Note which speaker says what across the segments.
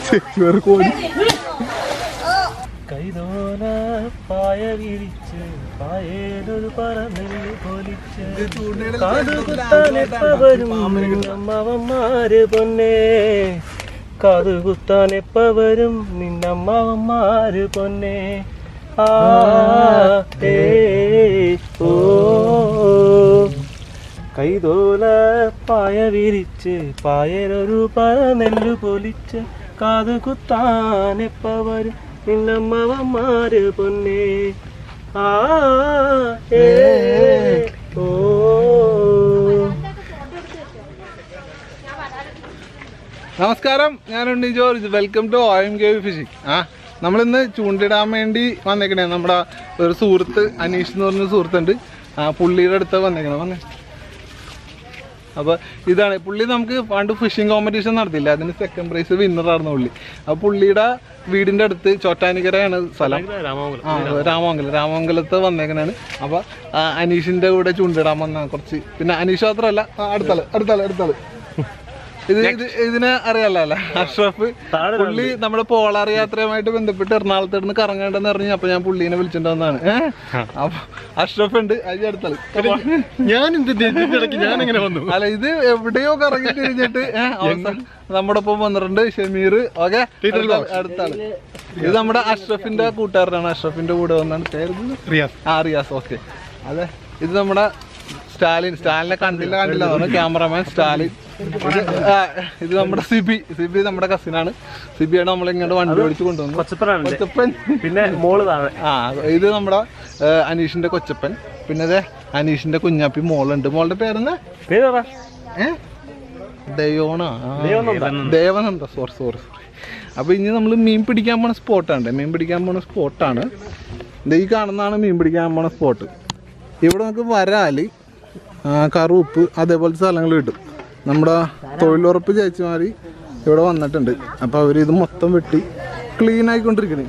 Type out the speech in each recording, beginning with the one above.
Speaker 1: വേറെ കോടി
Speaker 2: കൈതോല പായ വിരിച്ച് പായേലൊരു പറന്നെല്ലു പൊലിച്ച് കാതുകുത്താനെപ്പവരും അമ്മാവന്മാര് പൊന്നേ കാതുകുത്താനെപ്പവരും നിന്നമ്മാവന്മാര് പൊന്നേ ആ ഏ ഓ കൈതോല പായ വിരിച്ച് പായലൊരു പറനെല്ലു പൊലിച്ച് കാതു കുത്താനെപ്പവരും നിന്നമ്മവന്മാര് പൊന്നേ ആ ഏ ഓ
Speaker 1: നമസ്കാരം ഞാനുണ്ട് George welcome to O M K fishing ആ നമ്മളിന്ന് ചൂണ്ടിടാൻ വേണ്ടി വന്നേക്കണേ നമ്മുടെ ഒരു സുഹൃത്ത് അനീഷ് എന്ന് പറഞ്ഞ സുഹൃത്തുണ്ട് ആ പുള്ളിയുടെ അടുത്ത് വന്നേക്കണേ വന്നേ അപ്പൊ ഇതാണ് പുള്ളി നമുക്ക് പണ്ട് ഫിഷിംഗ് കോമ്പറ്റീഷൻ നടത്തില്ല അതിന് സെക്കൻഡ് പ്രൈസ് വിന്നറായിരുന്നു പുള്ളി അപ്പൊ പുള്ളിയുടെ വീടിന്റെ അടുത്ത് ചോറ്റാനിക്കരയാണ് സ്ഥലം
Speaker 2: രാമോഹൻ
Speaker 1: ആ രാമമംഗലം രാമമംഗലത്ത് വന്നേക്കണാണ് അപ്പൊ ആ, അനീഷിന്റെ കൂടെ ചൂണ്ടിടാൻ വന്ന കുറച്ച് പിന്നെ അനീഷ് മാത്രമല്ല ആ, അടുത്താള് അടുത്താള് അടുത്താള് ഇത് ഇത് ഇതിനെ അറിയാലോ അല്ലേ അഷ്റഫ് പുള്ളി നമ്മുടെ പോളാർ യാത്രയുമായിട്ട് ബന്ധപ്പെട്ട് എറണാകുളത്ത് നിന്ന് കറങ്ങേണ്ടെന്ന് പറഞ്ഞു അപ്പൊ ഞാൻ പുള്ളീനെ വിളിച്ചിട്ട് വന്നതാണ് ഏഹ് അപ്പൊ അഷ്റഫ് ഉണ്ട് അത് അടുത്താള്
Speaker 2: ഞാൻ ഇടയ്ക്ക് ഞാൻ എങ്ങനെ വന്നു
Speaker 1: അല്ല ഇത് എവിടെയോ കറങ്ങി കഴിഞ്ഞിട്ട് ഏഹ് അവസാനം നമ്മുടെ ഒപ്പം വന്നിട്ടുണ്ട് ഷമീർ ഓക്കെ അടുത്താള് ഇത് നമ്മുടെ അഷ്റഫിന്റെ കൂട്ടുകാരനാണ് അഷ്റഫിന്റെ കൂടെ വന്നാണ് പേര്
Speaker 2: റിയാസ്
Speaker 1: ആ റിയാസ് ഓക്കെ അതെ ഇത് നമ്മുടെ സ്റ്റാലിൻ സ്റ്റാലിനെ കണ്ടില്ല കണ്ടില്ല ക്യാമറമാൻ സ്റ്റാലിൻ ഇത് ആ, ഇത് നമ്മുടെ സിബി സിബി നമ്മുടെ കസിനാണ് സിബിയാണ് നമ്മൾ ഇങ്ങോട്ട് വണ്ടി ഓടിച്ച് കൊണ്ടുവന്നത്
Speaker 2: കൊച്ചപ്പനാണ്
Speaker 1: കൊച്ചപ്പൻ
Speaker 2: പിന്നെ മോള് താഴെ
Speaker 1: ആ ഇത് നമ്മുടെ ഏ, അനീഷിന്റെ കൊച്ചപ്പൻ പിന്നെ അതെ അനീഷിന്റെ കുഞ്ഞാപ്പി മോളുണ്ട് മോളുടെ പേരെന്താ
Speaker 2: പേര് പറ
Speaker 1: ഏ ദയോണ ദേവനന്ദ സോറി സോറി സോറി അപ്പൊ ഇനി നമ്മൾ മീൻ പിടിക്കാൻ പോണ സ്പോട്ടാണ് മീൻ പിടിക്കാൻ പോണ സ്പോട്ടാണ് ഈ കാണുന്നതാണ് മീൻ പിടിക്കാൻ പോണ സ്പോട്ട് ഇവിടെ നമുക്ക് വരാല് ആ, കറുപ്പ് അതേപോലത്തെ സ്ഥലങ്ങൾ കിട്ടും നമ്മുടെ തൊഴിലുറപ്പ് ചേച്ചിമാർ ഇവിടെ വന്നിട്ടുണ്ട് അപ്പോൾ അവർ ഇത് മൊത്തം വെട്ടി ക്ലീൻ ആയിക്കൊണ്ടിരിക്കണേ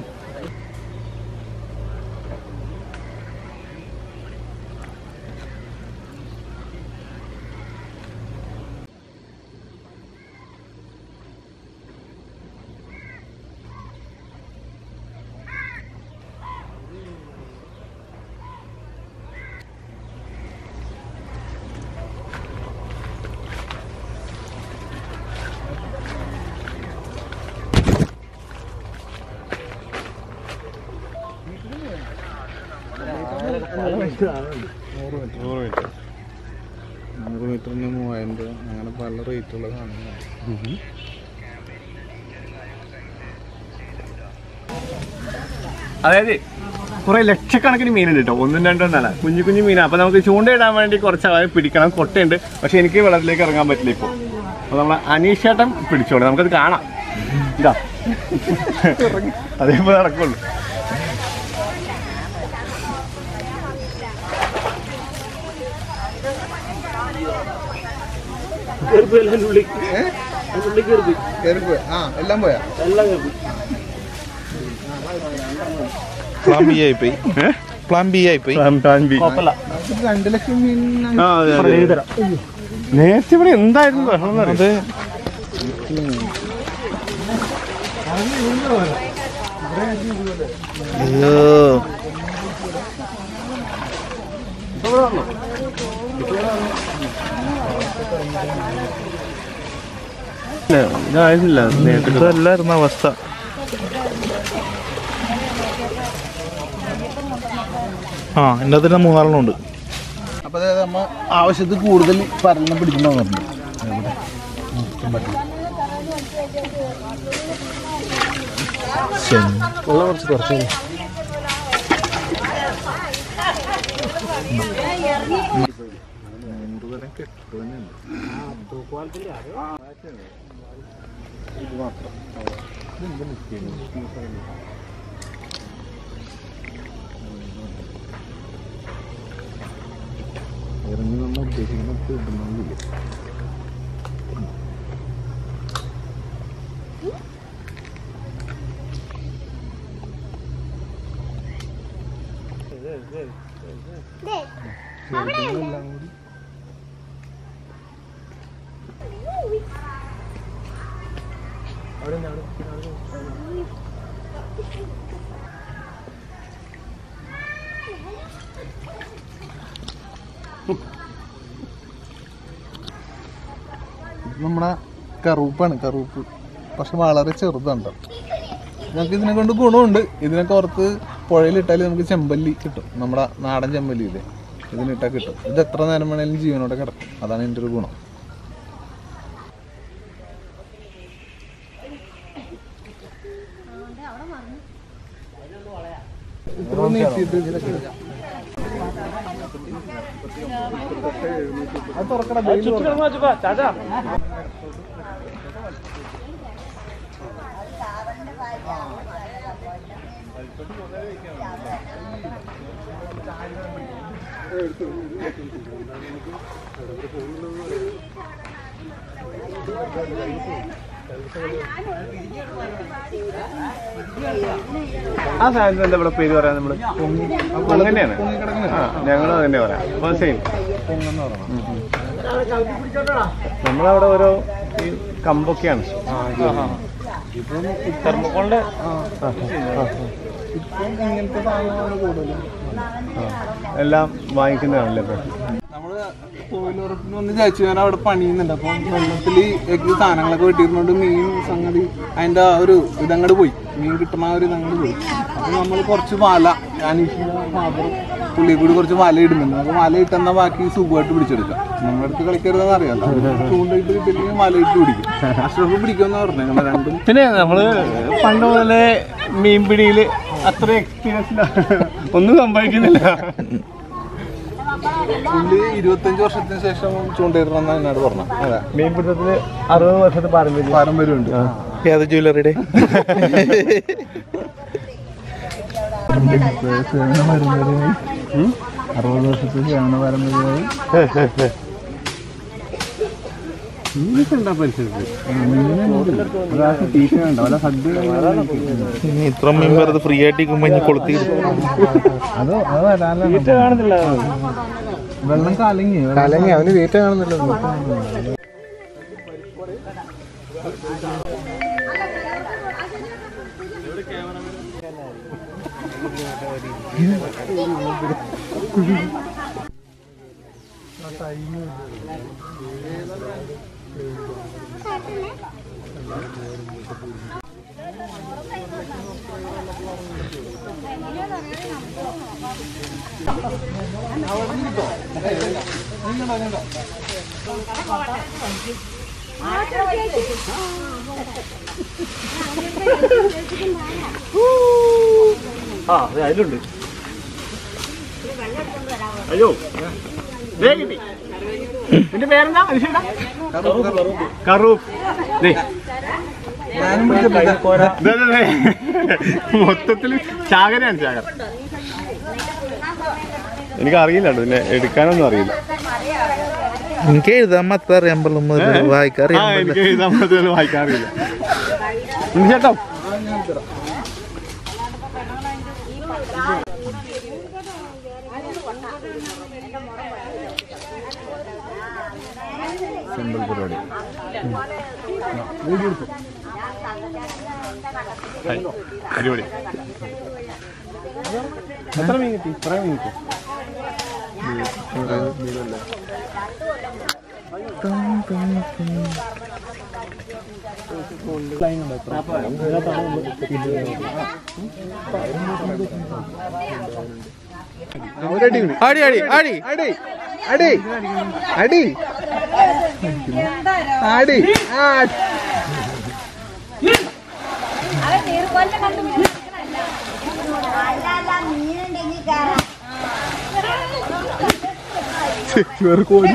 Speaker 1: നൂറ് മീറ്ററിന് മൂവായിരം രൂപ അങ്ങനെ പല റേറ്റുള്ള സാധനങ്ങളാണ്
Speaker 2: അതായത് കുറെ ലക്ഷക്കണക്കിന് മീനുണ്ട് കേട്ടോ ഒന്നും രണ്ടും ഒന്നല്ല കുഞ്ഞു കുഞ്ഞു മീനാണ് അപ്പൊ നമുക്ക് ചൂണ്ടയിടാൻ വേണ്ടി കുറച്ച് അവരെ പിടിക്കണം കൊട്ടയുണ്ട് പക്ഷെ എനിക്ക് വെള്ളത്തിലേക്ക് ഇറങ്ങാൻ പറ്റില്ല ഇപ്പോൾ അപ്പൊ നമ്മളെ അനീഷേട്ടൻ പിടിച്ചോളൂ നമുക്കത് കാണാം ഇതാ അതേപോലെ നടക്കുള്ളൂ
Speaker 1: കയറിപ്പോയി ആ എല്ലാം പോയാ
Speaker 3: പ്ലാൻ ബി ആയി പോയി പ്ലാൻ ബി ആയി പോയി
Speaker 2: കുഴപ്പമില്ല
Speaker 1: ഒരു രണ്ട് ലക്ഷം മീൻ
Speaker 2: ആ, അതെ, അതെ, അതെ. നേരത്തെ ഇവിടെ എന്തായിരുന്നു ബഹളം എന്ന് അറിയോ?
Speaker 3: അത് അയ്യോ
Speaker 2: ഇല്ല, ഇതായിരുന്നില്ല നേരത്തെ
Speaker 3: ഇതല്ലായിരുന്നു അവസ്ഥ ആ എൻ്റെ അതിൽ മൂന്നാലെണ്ണമുണ്ട്
Speaker 1: അപ്പൊ അതായത് നമ്മ ആവശ്യത്തിൽ കൂടുതൽ പരലിനെ പിടിക്കണോ പറഞ്ഞു
Speaker 2: ഉള്ള കുറച്ച് കുറച്ച്
Speaker 1: ഇറങ്ങി നമ്മൾ ഉദ്ദേശിക്കുന്ന കിട്ടുന്നില്ല ഇത് നമ്മുടെ കറുപ്പാണ് കറുപ്പ് പക്ഷെ വളരെ ചെറുതാണ് നമുക്ക് ഇതിനെ കൊണ്ട് ഗുണമുണ്ട് ഇതിനൊക്കെ ഓർത്ത് പുഴയിലിട്ടാൽ നമുക്ക് ചെമ്പല്ലി കിട്ടും നമ്മുടെ നാടൻ ചെമ്പല്ലിയില്ലേ ഇതിനിട്ടാൽ കിട്ടും ഇത് എത്ര നേരം വേണേലും ജീവനോടെ കിടക്കും അതാണ് ഇതിൻ്റെ ഒരു ഗുണം ഇത്ര നീട്ടിയിട്ട് ഇതിലൊക്കെ ഇടാം. അത് തുറക്കടാ വെയില് തുറക്കണം.
Speaker 2: ആ സാധനത്തിന് എന്താ ഇവിടെ പേര് പറയാൻ നമ്മള് അങ്ങനെയാണ് ആ ഞങ്ങളും അതന്നെ പറയാം അപ്പൊ സെയിം
Speaker 1: പൊങ്ങെന്ന് പറയണം
Speaker 2: നമ്മളവിടെ ഓരോ ഈ കമ്പൊക്കെയാണ് തെർമോക്കോളിന്റെ
Speaker 1: ഇപ്പം ഇങ്ങനത്തെ സാധനങ്ങളാണ് കൂടുതലും
Speaker 2: എല്ലാം വാങ്ങിക്കുന്നതാണല്ലേ ഇപ്പൊ
Speaker 1: നമ്മള് തൊഴിലുറപ്പിന് വന്ന് ചേച്ചി ഞാൻ അവിടെ പണിയുന്നുണ്ട് അപ്പം വെള്ളത്തിൽ സാധനങ്ങളൊക്കെ വെട്ടിയിരുന്നോണ്ട് മീൻ സംഗതി അതിന്റെ ആ ഒരു ഇതങ്ങോട്ട് പോയി മീൻ കിട്ടുന്ന ആ ഒരു ഇതങ്ങോട്ട് പോയി അപ്പൊ നമ്മൾ കുറച്ച് വല അനീഷിന്റെ ഫാദർ പുള്ളിയെ കൂടി കുറച്ച് വല ഇടുന്നുണ്ട് അപ്പൊ വല ഇട്ടെന്നാ ബാക്കി സുഖമായിട്ട് പിടിച്ചെടുക്കാം നമ്മുടെ അടുത്ത് കളിക്കരുതെന്ന് അറിയാലോ ചൂണ്ടയിട്ട് കിട്ടില്ലെങ്കിൽ വല ഇട്ട് പിടിക്കും അഷ്റഫ് പിടിക്കുമെന്ന് പറഞ്ഞു ഞങ്ങൾ രണ്ടും
Speaker 2: പിന്നെ നമ്മള് പണ്ട് മുതലേ മീൻപിടിയിൽ അത്ര എക്സ്പീരിയൻസ് ഒന്നും സംഭവിക്കുന്നില്ല
Speaker 1: പുള്ളി ഇരുപത്തഞ്ച് വർഷത്തിന് ശേഷം ചൂണ്ടയിടണമെന്ന് എന്നോട് പറഞ്ഞു അതെ
Speaker 2: മീൻപിടുത്തത്തിന് അറുപത് വർഷത്തെ പാരമ്പര്യം
Speaker 1: പാരമ്പര്യമുണ്ട്
Speaker 3: ഏത് ജ്വല്ലറിയുടെ
Speaker 1: സേവന പാരമ്പര്യമായി അറുപത് വർഷത്തെ സേവന പാരമ്പര്യമായി
Speaker 3: ഇനി ഇത്ര മീൻ വെറുതെ ഫ്രീ ആയിട്ട് ഇരിക്കുമ്പോ ഇനി കൊളുത്തി
Speaker 1: അത് അത് വരാനല്ല
Speaker 2: കാണുന്നില്ല
Speaker 1: വെള്ളം കലങ്ങി
Speaker 2: കലങ്ങി അവന് തീറ്റ കാണുന്നില്ല ആ അതെ അതിലുണ്ട് അയ്യോ ദേ കിട്ടി നിന്റെ പേരെന്താ അനുഷേട്ടാ കറൂപ്പ് ദേ
Speaker 1: ഞാനും പിടിച്ചപ്പോഴത്തെ
Speaker 2: ദേ, ദേ, ദേ. മൊത്തത്തില് ചാകരയാണ് ചാകര എനിക്കറിയില്ല കേട്ടോ പിന്നെ എടുക്കാനൊന്നും അറിയില്ല
Speaker 3: എനിക്ക് എഴുതാൻ മാത്രം അറിയാൻ പാടില്ല വായിക്കാൻ
Speaker 2: ആ
Speaker 3: അറിയാൻ പാടില്ല
Speaker 2: എനിക്ക് എഴുതാൻ പറ്റുന്നത് വായിക്കാറില്ല ചേട്ടോ
Speaker 1: സിമ്പിൾ പരിപാടി
Speaker 2: ഹായ്. അടിപൊളി എത്ര മീൻ കിട്ടി ഇത്ര മീൻ കിട്ടി
Speaker 3: അടി അടി അടി
Speaker 1: അടി അടി അടി അടി ആ
Speaker 4: അവൻ നീർക്കൊല്ലം കണ്ടു അല്ല അല്ല മീനുണ്ടെങ്കിൽ കയറാം
Speaker 1: ചെറുകോടി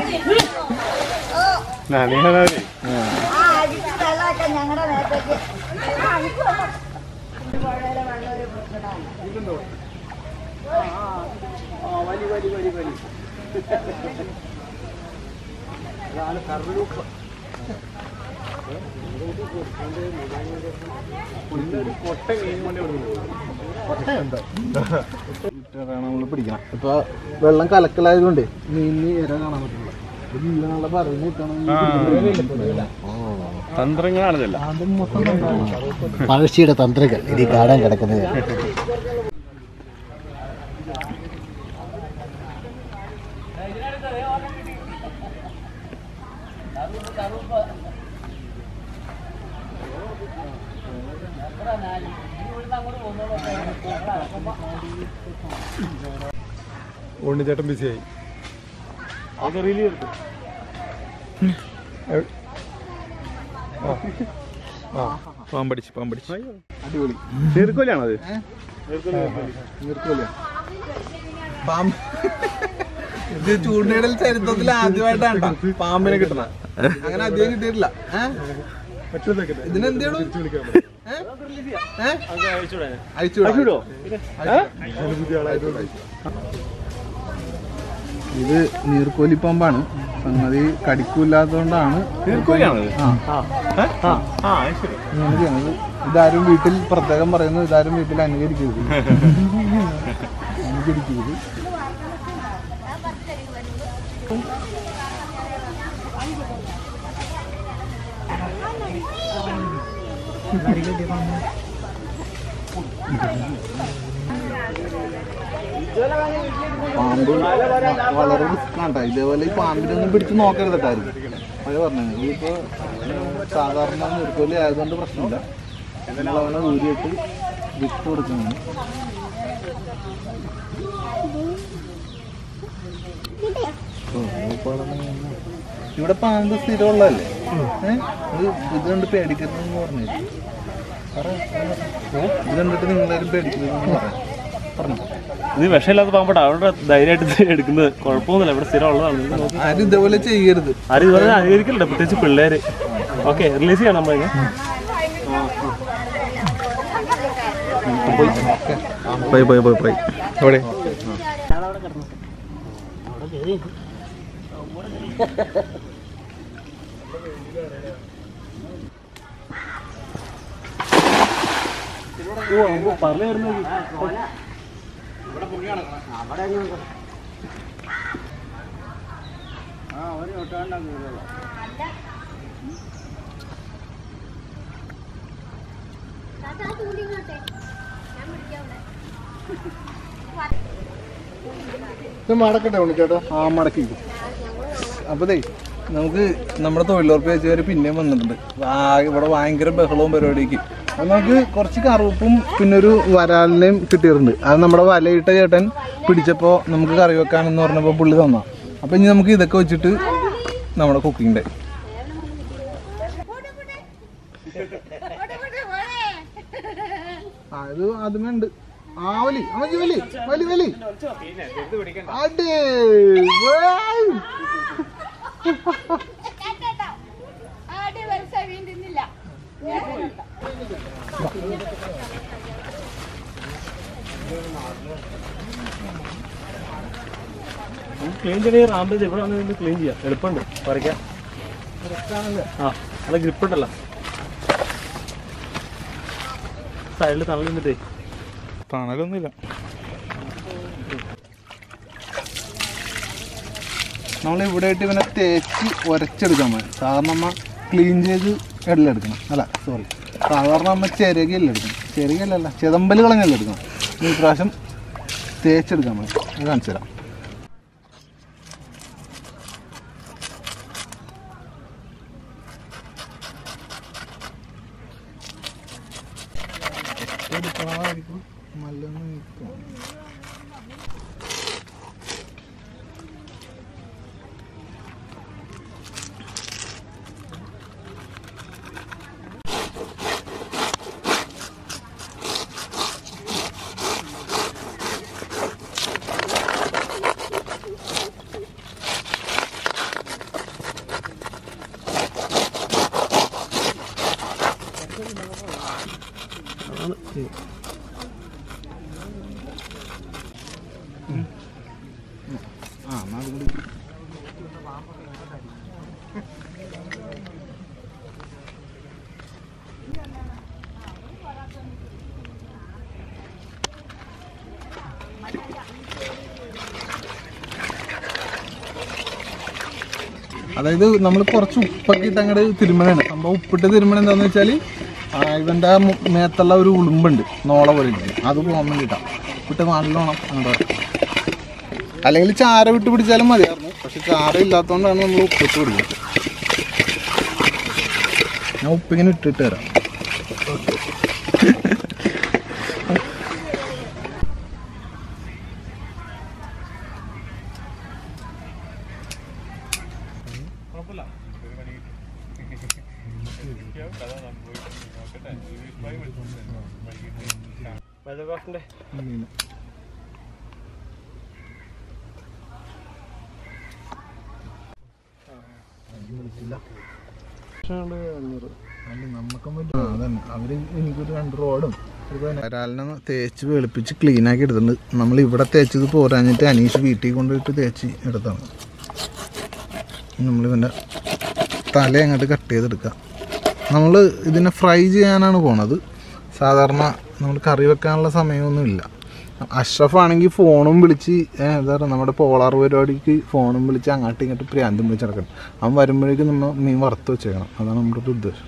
Speaker 2: നനയാണേ
Speaker 4: ആ അടിച്ച് വെള്ളമൊക്കെ ഞങ്ങളുടെ നേരത്തേക്ക് ആ, അടിച്ച് വെള്ളം. പുഴയിലെ വെള്ളം ഒരു പ്രശ്നമാണ്.
Speaker 1: നമ്മൾ പിടിക്കണം ഇപ്പൊ വെള്ളം കലക്കലായതുകൊണ്ട് മീനിന് ഇര കാണാൻ പറ്റില്ല ഇത് ജീവനുള്ള പറഞ്ഞു കിട്ടണം
Speaker 2: തന്ത്രങ്ങളാണിതല്ല
Speaker 5: പഴശ്ശിയുടെ തന്ത്രങ്ങൾ ഇനി കാണാൻ കിടക്കുന്നത്
Speaker 6: ഉണ്ണിച്ചേട്ടൻ ബിസിയായി
Speaker 3: പാമ്പടിച്ച് പാമ്പടിച്ച്
Speaker 1: അടിപൊളി
Speaker 2: നീർക്കോലിയാണത്
Speaker 1: നീർക്കോലിയാ പാമ്പ് ഇത് ചൂണ്ടയിടൽ ചരിത്രത്തിൽ ആദ്യമായിട്ടാണ് ട്ടോ പാമ്പിനെ കിട്ടണ അങ്ങനെ അധികം കിട്ടിയിട്ടില്ല ഏഹ് ഇതിനെന്താണ് അയച്ചുവിടോ ഇത് നീർക്കോലി പാമ്പാണ് സംഗതി കടിക്കൂല്ലാത്തതുകൊണ്ടാണ്
Speaker 2: നീർക്കോലിയാണത്
Speaker 1: ആ
Speaker 2: ആ ആ അത് ശരി
Speaker 1: ഇങ്ങനെ ചെയ്യണത് ഇതാരും വീട്ടിൽ പ്രത്യേകം പറയുന്നു ഇതാരും വീട്ടിൽ അനുകരിക്കരുത് അനുകരിക്കരുത് പാമ്പ് വ- വളരെ റിസ്ക്കാണ് ഇതേപോലെ ഈ പാമ്പിനൊന്നും പിടിച്ച് നോക്കരുത് കേട്ടായിരുന്നു അത് പറഞ്ഞത് ഇതിപ്പോ സാധാരണ നിർക്കോലി ആയതുകൊണ്ട് പ്രശ്നമില്ല നമ്മളവനെ ഊരിയിട്ട് വിട്ട് കൊടുക്കുന്നതാണ് ഓ, ഇപ്പൊ അവിടെ നിന്ന് ഇവിടെ പാമ്പ് സ്ഥിരമുള്ളതല്ലേ ഏഹ് ഇത് ഇത് കണ്ട് പേടിക്കരുതെന്ന് പറഞ്ഞു ഇത് കണ്ടിട്ട് നിങ്ങളാരും പേടിക്കരുതെന്ന് പറയാം പറഞ്ഞു
Speaker 2: ഇത് വിഷമില്ലാത്ത പാമ്പാണ് അവിടെ ധൈര്യമായിട്ട് എടുക്കുന്നത് കുഴപ്പമൊന്നുമില്ല ഇവിടെ സ്ഥിരം ഉള്ളതാണ് ഇത് നോക്ക്.
Speaker 1: ആരും ഇതേപോലെ ചെയ്യരുത്
Speaker 2: ആരും ഇതുപോലെ അനുകരിക്കില്ല പ്രത്യേകിച്ച് പിള്ളേര് ഓക്കെ റിലീസ് ചെയ്യണം നമ്മളിന്
Speaker 3: പോയി പോയി പോയി പോയി എവിടെ
Speaker 2: പറഞ്ഞു വരുന്നത്
Speaker 5: ഇത് മടക്കട്ടെ ഉണ്ണിച്ചേട്ടാ
Speaker 1: ആ മടക്കി അപ്പൊ ദേ നമുക്ക് നമ്മുടെ തൊഴിലുറപ്പ് ചേച്ചിമാര് പിന്നെയും വന്നിട്ടുണ്ട് ആ- ഇവിടെ ഭയങ്കര ബഹളവും പരിപാടിക്ക് അപ്പൊ നമുക്ക് കുറച്ച് കറുപ്പും പിന്നെ ഒരു വരാലിനെയും കിട്ടിയിട്ടുണ്ട് അത് നമ്മുടെ വലയിട്ട ചേട്ടൻ പിടിച്ചപ്പോ നമുക്ക് കറി വെക്കാനെന്ന് പറഞ്ഞപ്പോ പുള്ളി തന്ന അപ്പൊ ഇനി നമുക്ക് ഇതൊക്കെ വെച്ചിട്ട് നമ്മുടെ കുക്കിംഗ് ഡേ ആ ഇത് ആദ്യമേ ഉണ്ട് ആ വലി അമ്മച്ചി വലി വലി വലി അടേ വേയ്.
Speaker 2: ക്ലീൻ ചെയ്യണമെങ്കിൽ റാമ്പ് ഇവിടെ വന്ന് ക്ലീൻ ചെയ്യാം എളുപ്പമുണ്ട് പറിക്കാം ആ നല്ല ഗ്രിപ്പ് ഉണ്ടല്ലോ സൈഡിൽ തണൽ നിന്നിട്ടേ
Speaker 3: തണലൊന്നുമില്ല
Speaker 1: നമ്മൾ ഇവിടെ ആയിട്ട് ഇവനെ തേച്ച് ഉരച്ചെടുക്കാൻ മതി സാധാരണ നമ്മ ക്ലീൻ ചെയ്ത് എല്ലെടുക്കണം അല്ല സോറി സാധാരണ നമ്മ ചിരകയല്ല എടുക്കണം ചിരകയല്ലല്ല ചിതമ്പല് കളഞ്ഞല്ല എടുക്കണം ഈ പ്രാവശ്യം തേച്ചെടുക്കാൻ മതി അത് കാണിച്ചു തരാം ആ എന്നാൽ അതും കൂടി അതായത് നമ്മൾ കുറച്ച് ഉപ്പൊക്കെ ഇട്ട് അങ്ങോട്ട് തിരുമലാണ് സംഭവം സംഭവം ഉപ്പിട്ട് തിരുമണ എന്താന്ന് വെച്ചാൽ ഇവൻ്റെ ആ മു- മേത്തുള്ള ഒരു ഉളുമ്പുണ്ട് നോള പോലെ ഇരിക്കും അത് പോകാൻ വേണ്ടിയിട്ടാണ് ഉപ്പിട്ട് നല്ലോണം അങ്ങോട്ട് അല്ലെങ്കിൽ ചാര വിട്ട് പിടിച്ചാലും മതിയായിരുന്നു പക്ഷെ ചാര ഇല്ലാത്തതുകൊണ്ടാണ് നമ്മൾ ഉപ്പിട്ട് പിടിക്കുന്നത് ഞാൻ ഉപ്പിങ്ങനെ ഇട്ടിട്ട് തരാം അവര് എനിക്കൊരു രണ്ട് റോഡും വരാലിനെ തേച്ച് വെളുപ്പിച്ച് ക്ലീൻ ആക്കി എടുത്തിട്ടുണ്ട് നമ്മൾ ഇവിടെ തേച്ചത് പോരാഞ്ഞിട്ട് അനീഷ് വീട്ടിൽ കൊണ്ടുപോയിട്ട് തേച്ച് എടുത്താണ് നമ്മൾ ഇവൻ്റെ തല അങ്ങോട്ട് കട്ട് ചെയ്തെടുക്കുക നമ്മൾ ഇതിനെ ഫ്രൈ ചെയ്യാനാണ് പോണത് സാധാരണ നമ്മൾ കറി വെക്കാനുള്ള സമയമൊന്നുമില്ല അഷ്റഫ് ആണെങ്കിൽ ഫോണും വിളിച്ച് ഏ, എന്താ പറയുക നമ്മുടെ പോളാർ പരിപാടിക്ക് ഫോണും വിളിച്ച് അങ്ങോട്ടും ഇങ്ങോട്ടും പ്രാന്തും വിളിച്ച് നടക്കണം അവൻ വരുമ്പോഴേക്കും നമ്മൾ മീൻ വറുത്ത് വെച്ചേക്കണം അതാണ് നമ്മുടെ ഒരു ഉദ്ദേശം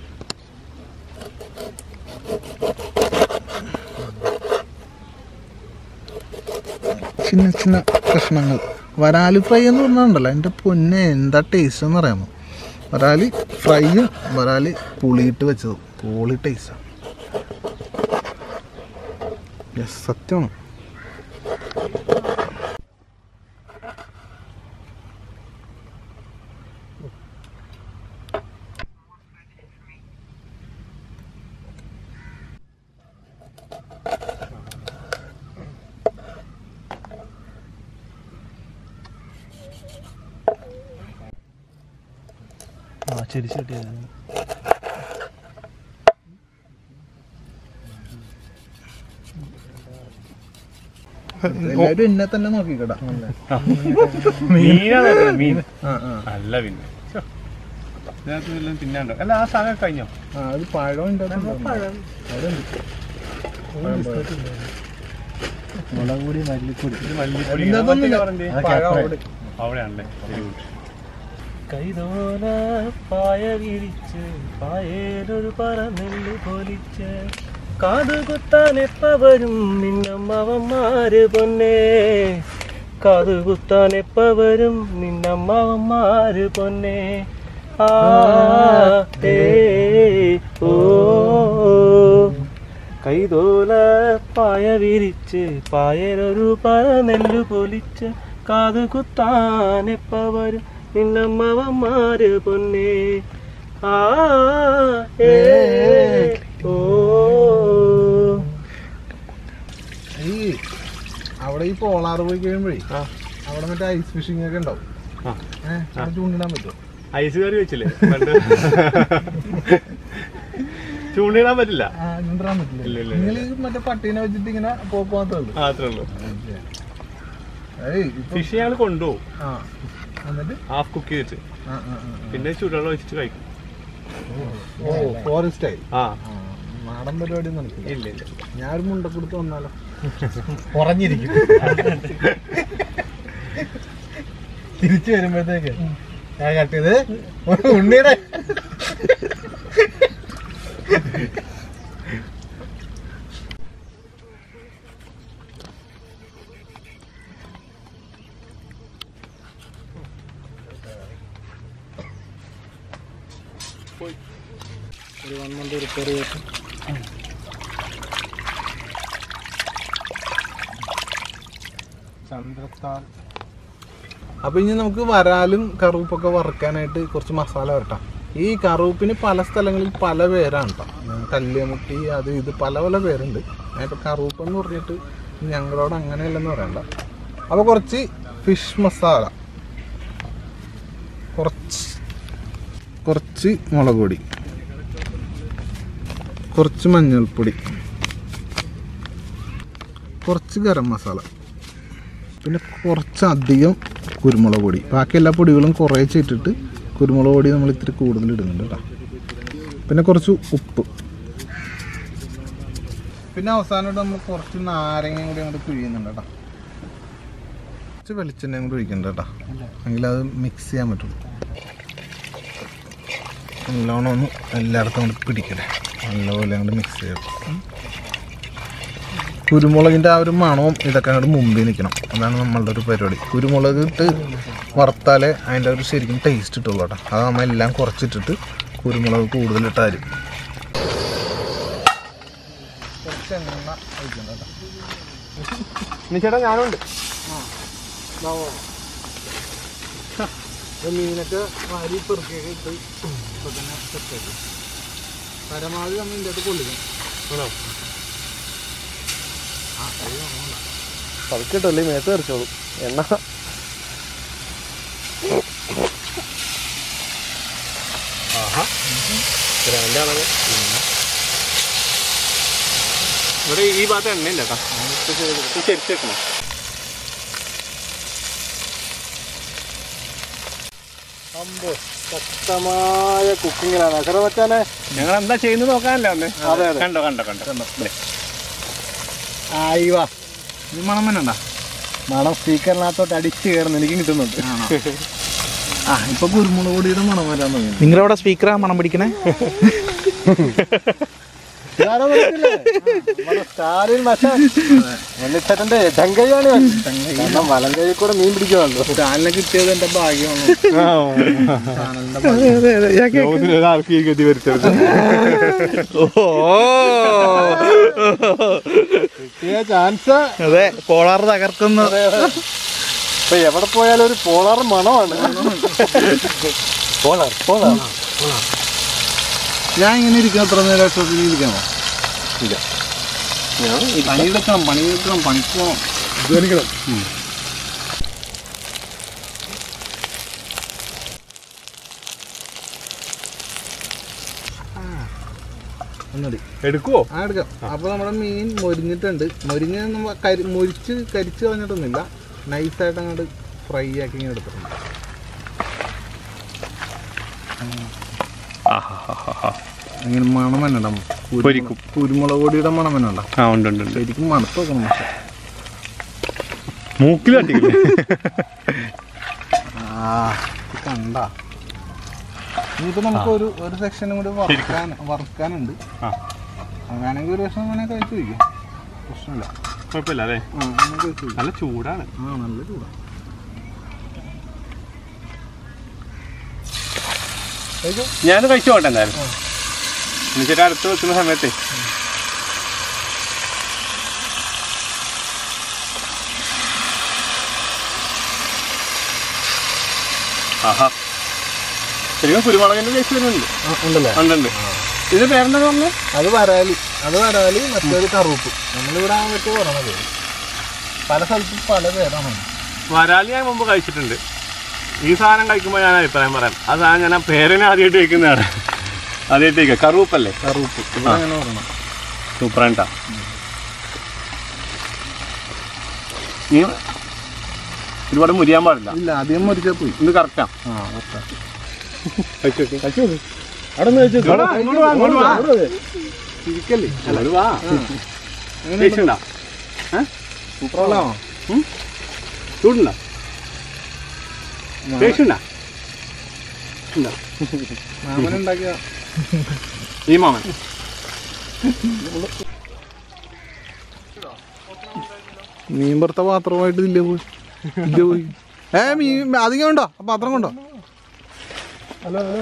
Speaker 1: ചിന്ന ചിന്ന കഷ്ണങ്ങൾ വരാല് ഫ്രൈ എന്ന് പറഞ്ഞാണ്ടല്ലോ എൻ്റെ പൊന്നെ എന്താ ടേസ്റ്റ് എന്ന് പറയാമോ വരാല് ഫ്രൈയും വരാല് പുളിയിട്ട് വെച്ചതും പൊളി ടേസ്റ്റാണ് യെസ് സത്യമാണ് എല്ലാവരും എന്നെ തന്നെ നോക്കിക്കടാ
Speaker 2: മീനാ നോക്കുന്നത്, മീൻ
Speaker 1: ആ ആ
Speaker 2: അല്ല പിന്നെ ശ്ശോ. ഇതിനകത്ത് വല്ലതും തിന്നാണ്ടോ അല്ല ആ സാധനം കഴിഞ്ഞോ
Speaker 1: ആ അത് പഴം ഉണ്ടാകും
Speaker 5: മുളക് പൊടി മല്ലിപ്പൊടി
Speaker 2: ഇത് മല്ലിപ്പൊടി
Speaker 1: ഇതിനകത്തൊന്നുമില്ല.
Speaker 2: ഇതൊക്കെ പറഞ്ഞേ.
Speaker 1: പഴം അവിടെ
Speaker 2: അവിടെയാണല്ലേ വെരി ഗുഡ്
Speaker 7: കൈതോല പായ വിരിച്ച് പായേലൊരു പറന്നെല്ല് പൊലിച്ച് കാതുകുത്താൻ എപ്പ വരും നിന്നമ്മവന്മാര് പൊന്നേ കാതുകുത്താൻ എപ്പ വരും നിന്നമ്മവന്മാര് പൊന്നേ ആ ഏ ഓ കൈതോല പായ വിരിച്ച് പായലൊരു പറനെല്ലു പൊലിച്ച് കാതു കുത്താൻ എപ്പ വരും നിന്നമ്മവന്മാര് പൊന്നേ ആ ഏ ഓ
Speaker 1: ഈ അവിടെ ഈ പോളാറ് പോയി കഴിയുമ്പോഴേ
Speaker 2: ആ.
Speaker 1: അവിടെ മറ്റേ ഐസ് ഫിഷിംഗ് ഒക്കെ ഉണ്ടാവും
Speaker 2: ആ.
Speaker 1: ഏഹ് അവിടെ ചൂണ്ടിടാൻ പറ്റുമോ
Speaker 2: ഐസ് കറി വെച്ചില്ലേ പണ്ട് ചൂണ്ടിടാൻ പറ്റില്ല
Speaker 1: ആ ചൂണ്ടിടാൻ പറ്റില്ല
Speaker 2: ഇല്ല, ഇല്ല,
Speaker 1: നിങ്ങൾ മറ്റേ പട്ടീനെ വെച്ചിട്ട് ഇങ്ങനെ പോകാത്തേ ഉള്ളൂ
Speaker 2: ആ, അത്രേ ഉള്ളൂ
Speaker 1: ഏയ് ഇപ്പൊ
Speaker 2: ഫിഷ് ഞങ്ങൾ കൊണ്ടുപോകും
Speaker 1: ആ എന്നിട്ട്
Speaker 2: ഹാഫ് കുക്ക് ചെയ്തിട്ട്
Speaker 1: ആ ആ ആ
Speaker 2: പിന്നെ ചൂടുവെള്ളം ഒഴിച്ചിട്ട് കഴിക്കും
Speaker 1: ഓ ഫോറസ്റ്റ് ആയി
Speaker 2: ആ
Speaker 1: ആ നാടൻ പരിപാടി നടക്കില്ല
Speaker 2: ഇല്ല ഇല്ല
Speaker 1: ഞാൻ ഒരു മുണ്ട കൊടുത്ത് വന്നാലോ
Speaker 5: കുറഞ്ഞിരിക്കും തിരിച്ചു വരുമ്പോഴത്തേക്ക് ഞാൻ കട്ടിയത് ഉണ്ണിയുടെ ഒരു വൺ മന്ത് റിപ്പയർ ചെയ്തിട്ട് ചന്ദ്രത്താൽ
Speaker 1: അപ്പൊ ഇനി നമുക്ക് വരാലും കറുപ്പൊക്കെ വറുക്കാനായിട്ട് കുറച്ച് മസാല വരട്ടാം ഈ കറുപ്പിന് പല സ്ഥലങ്ങളിൽ പല പേരാണ് കേട്ടോ കല്ലുമുട്ടി അത് ഇത് പല പല പേരുണ്ട് ഞാനിപ്പോൾ കറുപ്പ് എന്ന് പറഞ്ഞിട്ട് ഞങ്ങളോട് അങ്ങനെയല്ലെന്ന് പറയണ്ട അപ്പോൾ കുറച്ച് ഫിഷ് മസാല കുറച്ച് കുറച്ച് മുളക് പൊടി കുറച്ച് മഞ്ഞൾപ്പൊടി കുറച്ച് ഗരം മസാല പിന്നെ കുറച്ചധികം കുരുമുളക് പൊടി ബാക്കി എല്ലാ പൊടികളും കുറേശ്ശെ ഇട്ടിട്ട് കുരുമുളക് പൊടി നമ്മൾ ഇത്തിരി കൂടുതൽ ഇടുന്നുണ്ട് കേട്ടോ പിന്നെ കുറച്ച് ഉപ്പ് പിന്നെ അവസാനമായിട്ട് നമ്മൾ കുറച്ച് നാരങ്ങയും കൂടി അങ്ങോട്ട് പിഴിയുന്നുണ്ട് കേട്ടോ കുറച്ച് വെളിച്ചെണ്ണയും കൂടി ഒഴിക്കുന്നുണ്ട് കേട്ടോ എങ്കിൽ അത് മിക്സ് ചെയ്യാൻ പറ്റുള്ളൂ നല്ലോണം ഒന്ന് എല്ലായിടത്തും അങ്ങോട്ട് പിടിക്കണേ നല്ലപോലെ അങ്ങോട്ട് മിക്സ് ചെയ്യണം കുരുമുളകിൻ്റെ ആ ഒരു മണവും ഇതൊക്കെ അങ്ങോട്ട് മുമ്പിൽ നിൽക്കണം അതാണ് നമ്മളുടെ ഒരു പരിപാടി കുരുമുളക് ഇട്ട് വറുത്താലേ അതിൻ്റെ ഒരു ശരിക്കും ടേസ്റ്റ് കിട്ടുള്ളൂ കേട്ടോ അത് നമ്മൾ എല്ലാം കുറച്ചിട്ടിട്ട് കുരുമുളക് കൂടുതലിട്ടാലും കുറച്ച് എണ്ണ ഒഴിക്കണം കേട്ടോ
Speaker 2: ഇനി ചേട്ടാ ഞാനുണ്ട്
Speaker 1: മീനൊക്കെ വാരി പെറുക്കിയൊക്കെ ഇട്ട് ഇപ്പൊ തന്നെ സെറ്റാക്കി പരമാവധി നമ്മൾ ഇതിൻ്റെ അകത്ത് കൊള്ളിക്കണം
Speaker 7: പതുക്കിട്ടല്ലേ മേത്ത് തെറിച്ചോളും എണ്ണ
Speaker 2: ഇവിടെ ഈ ഭാഗത്ത് എണ്ണയില്ല കേട്ടോ ശരിച്ചേക്കണം
Speaker 5: അമ്പോ ശക്തമായ കുക്കിങ്ങിലാണ് അസറ മച്ചാനെ
Speaker 2: ഞങ്ങൾ എന്താ ചെയ്യുന്നത് നോക്കാനല്ലേ ഒന്ന്
Speaker 5: അതെ, അതെ.
Speaker 2: കണ്ടോ കണ്ടോ കണ്ടോ ദേ.
Speaker 5: ആയി വാ
Speaker 1: ഇത് മണം വേണ്ട
Speaker 5: മണം സ്പീക്കറിനകത്തോട്ട് അടിച്ച് കയറുന്നു എനിക്കും കിട്ടുന്നുണ്ട്
Speaker 1: ആ ഇപ്പൊ കുരുമുളക് പൊടിയുടെ മണം വരാൻ തുടങ്ങി
Speaker 3: നിങ്ങളവിടെ സ്പീക്കറാ മണം പിടിക്കണേ
Speaker 5: ഇതാരോ വിളിച്ചില്ലേ? നമ്മുടെ സ്റ്റാലിൻ മച്ചാൻ എന്നിട്ടന്റെ ഇടങ്കൈയാണ് കാരണം വലം കൈ കൂടെ മീൻ പിടിക്കുവാണല്ലോ
Speaker 1: ചാനലിനെ കിട്ടിയത് എന്റെ ഭാഗ്യമാണ്
Speaker 2: ലോകത്തിൽ ഒരാൾക്ക് ഈ ഗതി വരുത്തരുത്
Speaker 5: കിട്ടിയ ചാൻസ്
Speaker 3: അതെ പോളാർ തകർക്കുന്നത്
Speaker 5: ഇപ്പൊ എവിടെ പോയാലും ഒരു പോളാർ മണമാണ് പോളാർ പോളാർ
Speaker 1: ഞാൻ ഇങ്ങനെ ഇരിക്കണം എത്ര നേരം ഇഷ്ടത്തിന് ഇരിക്കണോ പണിയെടുക്കണം പണിയെടുക്കണം പണിക്ക് പോകണം
Speaker 5: ധ്വനിക്കണം
Speaker 1: ഒന്നടി
Speaker 2: എടുക്കുവോ
Speaker 1: ആ എടുക്കാം അപ്പൊ നമ്മുടെ മീൻ മൊരിഞ്ഞിട്ടുണ്ട് മൊരിഞ്ഞ് നമ്മ കരി മൊരിച്ച് കരിച്ച് കളഞ്ഞിട്ടൊന്നുമില്ല നൈസായിട്ട് അങ്ങോട്ട് ഫ്രൈ ആക്കി ഇങ്ങനെ എടുത്തിട്ടുണ്ട് അങ്ങനെ മണം തന്നെ ഉണ്ടാവും
Speaker 2: പൊരിക്കും.
Speaker 1: കുരുമുളക് പൊടിയുടെ മണം തന്നെ ഉണ്ടാവും
Speaker 2: ആ ഉണ്ട് ഉണ്ട് ഉണ്ട്
Speaker 1: ശരിക്കും മണത്ത് വെക്കണം പക്ഷെ
Speaker 2: മൂക്കിൽ തട്ടിക്കില്ലേ
Speaker 1: ആ ഇത് കണ്ട ഇനിയിപ്പോ നമുക്ക് ഒരു ഒരു സെക്ഷനും കൂടി വറുക്കാൻ വറുക്കാനുണ്ട്
Speaker 2: ആ.
Speaker 1: അങ്ങനെയാണെങ്കിൽ ഒരു വർഷം വേണേൽ കഴിച്ചു വയ്ക്കും പ്രശ്നമില്ല
Speaker 2: കുഴപ്പമില്ല അല്ലേ
Speaker 1: ആ അങ്ങനെ കഴിച്ചു വയ്ക്കും
Speaker 2: നല്ല ചൂടാണ്
Speaker 1: ആ നല്ല ചൂടാ
Speaker 2: ഞാൻ കഴിച്ചു പോട്ടെ എന്തായാലും എന്നുവെച്ചിട്ട് അടുത്ത് വെക്കുന്ന സമയത്ത് ആഹാ ശരിക്കും കുരുമുളകിന്റെ ടേസ്റ്റ് വരുന്നുണ്ട്
Speaker 1: ആ, ഉണ്ടല്ലേ
Speaker 2: ഉണ്ടുണ്ട് ഇത് പേരെന്താ പറഞ്ഞു
Speaker 1: അത് വരാലി അത് വരാലി മറ്റൊരു കറുപ്പ് നമ്മളിവിടെ ആ മറ്റേ പറഞ്ഞത് പല സ്ഥലത്തും പല പേരാണ്
Speaker 2: വരാലി ഞാൻ മുമ്പ് കഴിച്ചിട്ടുണ്ട് ഈ സാധനം കഴിക്കുമ്പോൾ ഞാൻ അഭിപ്രായം പറയാം ആ സാധനം ഞാൻ ആ പേരിനെ ആദ്യമായിട്ട് കഴിക്കുന്നതാണ് ആദ്യമായിട്ട് കഴിക്കുക കറുവപ്പല്ലേ
Speaker 1: കറുപ്പ് ഇവിടെ അങ്ങനെ പറയണം
Speaker 2: സൂപ്പറായിട്ടാ നീ ഒരുപാട് മുരിയാൻ പാടില്ല
Speaker 1: ഇല്ല അധികം മരിച്ചാൽ പോയി
Speaker 2: ഇത് കറക്റ്റാ
Speaker 1: ആ ഓക്കെ
Speaker 5: അവിടെ നിന്ന് വെച്ചു
Speaker 1: ചിരിക്കല്ലേ സൂപ്പറല്ലോ
Speaker 2: ചൂടുണ്ടോ ടേസ്റ്റുണ്ടോ
Speaker 1: മാമനുണ്ടാക്കിയ
Speaker 2: ഈ മാമൻ
Speaker 1: മീൻ വറുത്ത പാത്രമായിട്ട് ഇല്ല പോയി ഇല്ല പോയി ഏ മീൻ അധികം ഉണ്ടോ ആ പാത്രം കൊണ്ടോ
Speaker 5: ഹലോ ഹലോ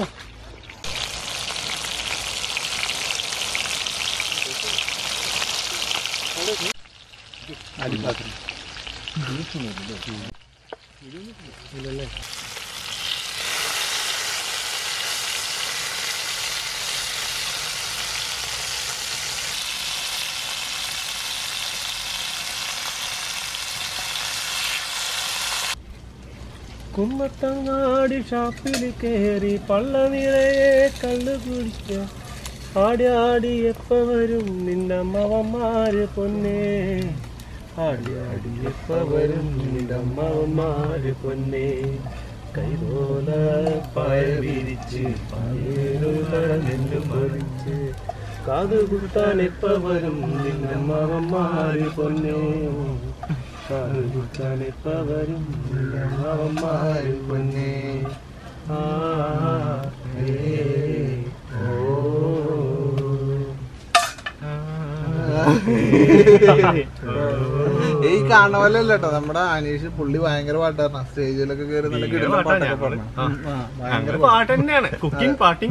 Speaker 7: കുമ്മത്തങ്ങാടി ഷാപ്പിൽ കയറി പള്ള നിറയെ കള്ളു കുടിച്ച് ആടി ആടി എപ്പ വരും നിന്നമ്മവന്മാര് പൊന്നേ ആടി ആടി എപ്പ വരും നിന്നമ്മവന്മാര് പൊന്നേ കൈതോല പായ വിരിച്ച് പായേലുള്ള നെല്ല് പറിച്ച് കാത് കുത്താൻ എപ്പ വരും നിന്നമ്മവന്മാര് പൊന്നേ കാത് കുത്താൻ എപ്പ വരും നിന്നമ്മവന്മാര് പൊന്നേ ആ ഏ
Speaker 1: ഈ കാണുന്ന പോലെ അല്ല കേട്ടോ നമ്മുടെ അനീഷ് പുള്ളി ഭയങ്കര പാട്ടാണ് സ്റ്റേജിലൊക്കെ കയറി നല്ല കിടിലൻ പാട്ടൊക്കെ പറഞ്ഞു ഉം, ആ, ഭയങ്കര
Speaker 2: പാട്ട് തന്നെയാണ് കുക്കിംഗ് പാട്ടിങ്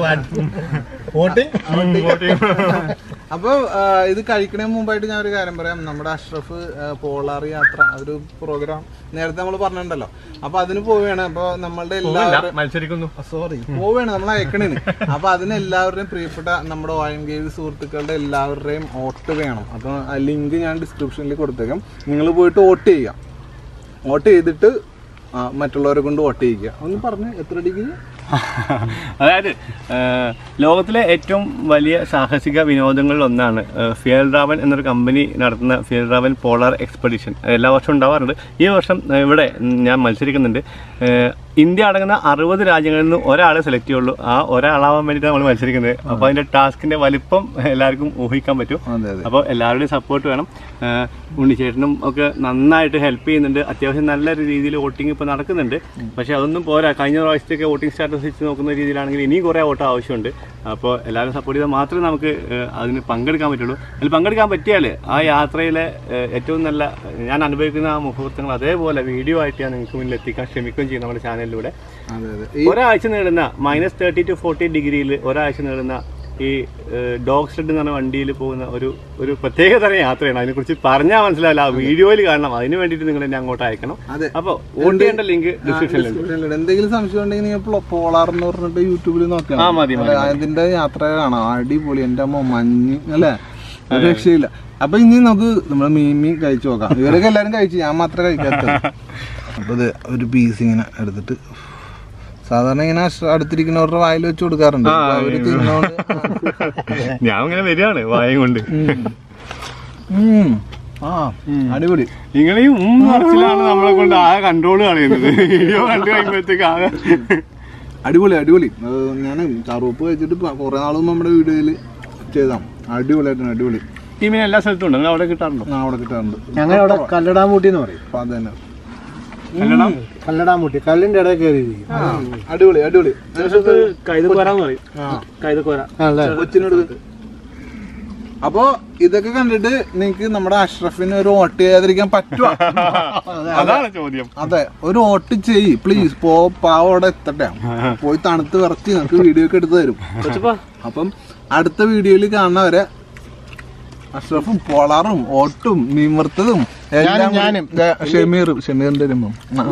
Speaker 1: അപ്പൊ ആ, ഇത് കഴിക്കണേ മുമ്പായിട്ട് ഞാൻ ഒരു കാര്യം പറയാം നമ്മുടെ അഷ്റഫ് ആ, പോളാർ യാത്ര ഒരു പ്രോഗ്രാം നേരത്തെ നമ്മൾ പറഞ്ഞിട്ടുണ്ടല്ലോ അപ്പൊ അതിന് പോവുകയാണ് അപ്പൊ നമ്മളുടെ എല്ലാവരും
Speaker 2: മത്സരിക്കുന്നു
Speaker 1: സോറി പോവുകയാണ് നമ്മൾ അയക്കണേന് അപ്പൊ അതിന് എല്ലാവരുടെയും പ്രിയപ്പെട്ട നമ്മുടെ ഓയം ഗേവ് സുഹൃത്തുക്കളുടെ എല്ലാവരുടെയും വോട്ട് വേണം അപ്പൊ ആ ലിങ്ക് ഞാൻ ഡിസ്ക്രിപ്ഷനിൽ കൊടുത്തേക്കാം നിങ്ങൾ പോയിട്ട് വോട്ട് ചെയ്യുക വോട്ട് ചെയ്തിട്ട് ആ, മറ്റുള്ളവരെ കൊണ്ട് വോട്ട് ചെയ്യിക്കുക ഒന്ന് പറഞ്ഞ് എത്ര ഡിഗ്രി
Speaker 2: അതായത് ആ, ലോകത്തിലെ ഏറ്റവും വലിയ സാഹസിക വിനോദങ്ങളിൽ ഒന്നാണ് ഫിയൽ റാവൻ എന്നൊരു കമ്പനി നടത്തുന്ന ഫിയൽ റാവൻ പോളാർ എക്സ്പെഡിഷൻ എല്ലാ വർഷവും ഉണ്ടാവാറുണ്ട് ഈ വർഷം ആ, ഇവിടെ ഞാൻ മത്സരിക്കുന്നുണ്ട് ആ, ഇന്ത്യ അടങ്ങുന്ന അറുപത് രാജ്യങ്ങളിൽ നിന്ന് ഒരാളെ സെലക്ട് ചെയ്യുള്ളൂ ആ ഒരാളാവാൻ വേണ്ടിയിട്ട് നമ്മൾ മത്സരിക്കുന്നത് അപ്പോൾ അതിൻ്റെ ടാസ്കിൻ്റെ വലിപ്പം എല്ലാവർക്കും ഊഹിക്കാൻ പറ്റും
Speaker 1: അതെ അതെ
Speaker 2: അപ്പോൾ എല്ലാവരുടെയും സപ്പോർട്ട് വേണം ആഹ് ഉണ്ണിച്ചേട്ടനും ഒക്കെ നന്നായിട്ട് ഹെൽപ്പ് ചെയ്യുന്നുണ്ട് അത്യാവശ്യം നല്ല രീതിയിൽ വോട്ടിംഗ് ഇപ്പോൾ നടക്കുന്നുണ്ട് പക്ഷേ അതൊന്നും പോരാ കഴിഞ്ഞ പ്രാവശ്യത്തൊക്കെ വോട്ടിംഗ് സ്റ്റാറ്റസ് വെച്ച് നോക്കുന്ന രീതിയിലാണെങ്കിൽ ഇനിയും കുറേ വോട്ട് ആവശ്യമുണ്ട് അപ്പോൾ എല്ലാവരും സപ്പോർട്ട് ചെയ്താൽ മാത്രമേ നമുക്ക് ആഹ് അതിന് പങ്കെടുക്കാൻ പറ്റുള്ളൂ അതിൽ പങ്കെടുക്കാൻ പറ്റിയാൽ ആ യാത്രയിലെ ആഹ് ഏറ്റവും നല്ല ഞാൻ അനുഭവിക്കുന്ന ആ മുഹൂർത്തങ്ങൾ അതേപോലെ വീഡിയോ ആയിട്ട് ഞാൻ നിങ്ങൾക്ക് മുന്നിൽ എത്തിക്കാൻ ശ്രമിക്കുകയും ചെയ്യും നമ്മുടെ ചാനലിലൂടെ
Speaker 1: അതെ അതെ ഈ
Speaker 2: ഒരാഴ്ച നീളുന്ന മൈനസ് തേർട്ടി ടു ഫോർട്ടി ഡിഗ്രിയിൽ ഒരാഴ്ച നീളുന്ന ഈ ഡോഗ് സ്റ്റഡ് എന്ന് പറഞ്ഞ വണ്ടിയിൽ പോകുന്ന ഒരു ഒരു പ്രത്യേക തരം യാത്രയാണ് അതിനെക്കുറിച്ച് പറഞ്ഞാൽ മനസ്സിലാവില്ല ആ വീഡിയോയിൽ കാണണം അതിന് വേണ്ടിയിട്ട് നിങ്ങൾ എന്നെ അങ്ങോട്ട് അയക്കണം
Speaker 1: അതെ.
Speaker 2: അപ്പോൾ വോട്ട് ചെയ്യേണ്ട ലിങ്ക് ഡിസ്ക്രിപ്ഷനിലുണ്ട്
Speaker 1: ഡിസ്ക്രിപ്ഷനിലുണ്ട്. എന്തെങ്കിലും സംശയം ഉണ്ടെങ്കിൽ നിങ്ങൾ പോളാർ എന്ന് പറഞ്ഞിട്ട് യൂട്യൂബിൽ നോക്കാം
Speaker 2: ആ, മതി, മതി,
Speaker 1: അതിന്റെ യാത്ര കാണാം അടിപൊളി എന്റെ അമ്മ മഞ്ഞ് അല്ലേ ഒരു രക്ഷയില്ല അപ്പൊ ഇനി നമുക്ക് നമ്മള് മീമി കഴിച്ചു നോക്കാം ഇവരൊക്കെ എല്ലാരും കഴിച്ചു ഞാൻ മാത്രമേ കഴിക്കാത്തത് അപ്പൊ ഇത് ഒരു പീസ് ഇങ്ങനെ എടുത്തിട്ട് സാധാരണ ഇങ്ങനെ അഷ്- അടുത്തിരിക്കുന്നവരുടെ വായിൽ വെച്ച് കൊടുക്കാറുണ്ട് അപ്പൊ അവര് തിന്നോണ്ട്
Speaker 2: ഞാൻ ഇങ്ങനെ വരികയാണ് വായം കൊണ്ട്
Speaker 1: ഉം. ആ അടിപൊടി
Speaker 2: നിങ്ങൾ ഈ ഉം പറച്ചിലാണ് നമ്മളെ കൊണ്ട് ആകെ കൺട്രോൾ കളയുന്നത് വീഡിയോ കണ്ടു കഴിയുമ്പോഴത്തേക്ക് ആകെ
Speaker 1: അടിപൊളി അടിപൊളി ഞാൻ കറുപ്പ് കഴിച്ചിട്ട് ഇപ്പൊ കുറെ നാൾ മുമ്പ് നമ്മുടെ വീഡിയോയില് ചെയ്താം അടിപൊളിയായിട്ടാണ് അടിപൊളി
Speaker 2: ടീമിന് എല്ലാ സ്ഥലത്തും ഉണ്ട് നിങ്ങൾ അവിടെ കിട്ടാറുണ്ടോ
Speaker 1: ഞാൻ അവിടെ കിട്ടാറുണ്ട്
Speaker 5: ഞങ്ങൾ അവിടെ കല്ലടാമൂട്ടി എന്ന് പറയും
Speaker 1: അപ്പൊ അത് തന്നെ
Speaker 5: കല്ലടാമൂട്ടി കല്ലിന്റെ ഇടയിൽ കയറിയിരിക്കും
Speaker 1: ആ, അടിപൊളി അടിപൊളി
Speaker 7: കൈതക്കോരാന്ന് പറയും കൈതക്കോര
Speaker 5: ആണല്ലേ
Speaker 1: കൊച്ചിനോട് അപ്പോ ഇതൊക്കെ കണ്ടിട്ട് നിങ്ങക്ക് നമ്മുടെ അഷ്റഫിന് ഒരു വോട്ട് ചെയ്യാതിരിക്കാൻ പറ്റുമോ
Speaker 2: അതാണ് ചോദ്യം
Speaker 1: അതെ ഒരു വോട്ട് ചെയ്യ് പ്ലീസ് പോ പാവോടെ എത്തട്ടെ പോയി തണുത്ത് വിറച്ച് നിങ്ങൾക്ക് വീഡിയോ ഒക്കെ എടുത്തു തരും അപ്പം അടുത്ത വീഡിയോയിൽ കാണുന്നവരെ അഷ്റഫും പോളാറും ഓട്ടും മീൻവറുത്തതും എല്ലാം
Speaker 5: ഞാനും.
Speaker 1: ദേ, ഷമീറും ഷമീറിന്റെ വരുമ്പം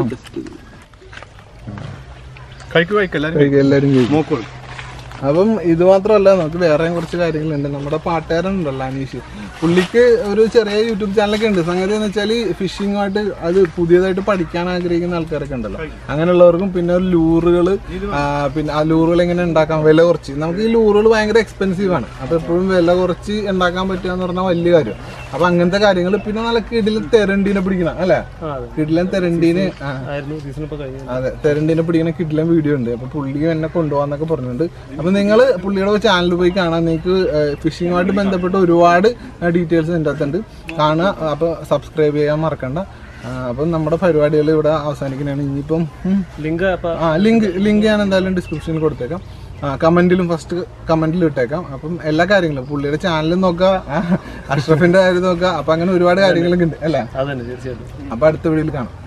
Speaker 2: കഴിക്കു കഴിക്കും
Speaker 1: എല്ലാരും കഴിക്കും.
Speaker 2: നോക്കോളൂ
Speaker 1: അപ്പം ഇത് മാത്രമല്ല നമുക്ക് വേറെ കുറച്ച് കാര്യങ്ങളുണ്ട് നമ്മുടെ പാട്ടുകാരൻ ഉണ്ടല്ലോ അനീഷ് പുള്ളിക്ക് ഒരു ചെറിയ യൂട്യൂബ് ചാനലൊക്കെ ഉണ്ട് സംഗതി എന്ന് വെച്ചാൽ ഫിഷിങ്ങുമായിട്ട് അത് പുതിയതായിട്ട് പഠിക്കാൻ ആഗ്രഹിക്കുന്ന ആൾക്കാരൊക്കെ ഉണ്ടല്ലോ അങ്ങനെയുള്ളവർക്കും പിന്നെ ലൂറുകൾ പിന്നെ ആ ലൂറുകൾ എങ്ങനെ ഉണ്ടാക്കാം വില കുറച്ച് നമുക്ക് ഈ ലൂറുകൾ ഭയങ്കര എക്സ്പെൻസീവ് ആണ് അപ്പൊ എപ്പോഴും വില കുറച്ച് ഉണ്ടാക്കാൻ പറ്റുക എന്ന് പറഞ്ഞാൽ വലിയ കാര്യം അപ്പൊ അങ്ങനത്തെ കാര്യങ്ങൾ പിന്നെ നല്ല കിടിലൻ തെരണ്ടീനെ പിടിക്കണം അല്ലേ കിടിലൻ തെരണ്ടീന് ആ
Speaker 7: ആയിരുന്നു സീസൺ ഇപ്പൊ കഴിഞ്ഞു
Speaker 1: അതെ തെരണ്ടിനെ പിടിക്കുന്ന കിട്ടില്ല വീഡിയോ ഉണ്ട് അപ്പൊ പുള്ളി എന്നെ കൊണ്ടുപോകാന്നൊക്കെ പറഞ്ഞിട്ടുണ്ട് അപ്പൊ നിങ്ങൾ പുള്ളിയുടെ ചാനലിൽ പോയി കാണാൻ നിങ്ങൾക്ക് ഫിഷിങ്ങുമായിട്ട് ബന്ധപ്പെട്ട ഒരുപാട് ഡീറ്റെയിൽസ് ഇതിൻ്റെ അകത്തുണ്ട് കാണുക അപ്പൊ സബ്സ്ക്രൈബ് ചെയ്യാൻ മറക്കണ്ട ആ, അപ്പം നമ്മുടെ പരിപാടികൾ ഇവിടെ അവസാനിക്കുന്നതാണ് ഇനിയിപ്പം ഉം,
Speaker 7: ലിങ്ക് അപ്പൊ
Speaker 1: ആ ലിങ്ക് ലിങ്ക് ഞാൻ എന്തായാലും ഡിസ്ക്രിപ്ഷനിൽ കൊടുത്തേക്കാം ആ കമന്റിലും ഫസ്റ്റ് കമന്റിൽ ഇട്ടേക്കാം അപ്പം എല്ലാ കാര്യങ്ങളും പുള്ളിയുടെ ചാനൽ നോക്കുക അഷ്റഫിന്റെ കാര്യം നോക്കുക അപ്പൊ അങ്ങനെ ഒരുപാട് കാര്യങ്ങളൊക്കെ ഉണ്ട് അല്ലേ
Speaker 7: അതന്നെ തീർച്ചയായിട്ടും
Speaker 1: അപ്പൊ അടുത്ത വീഡിയോയിൽ കാണാം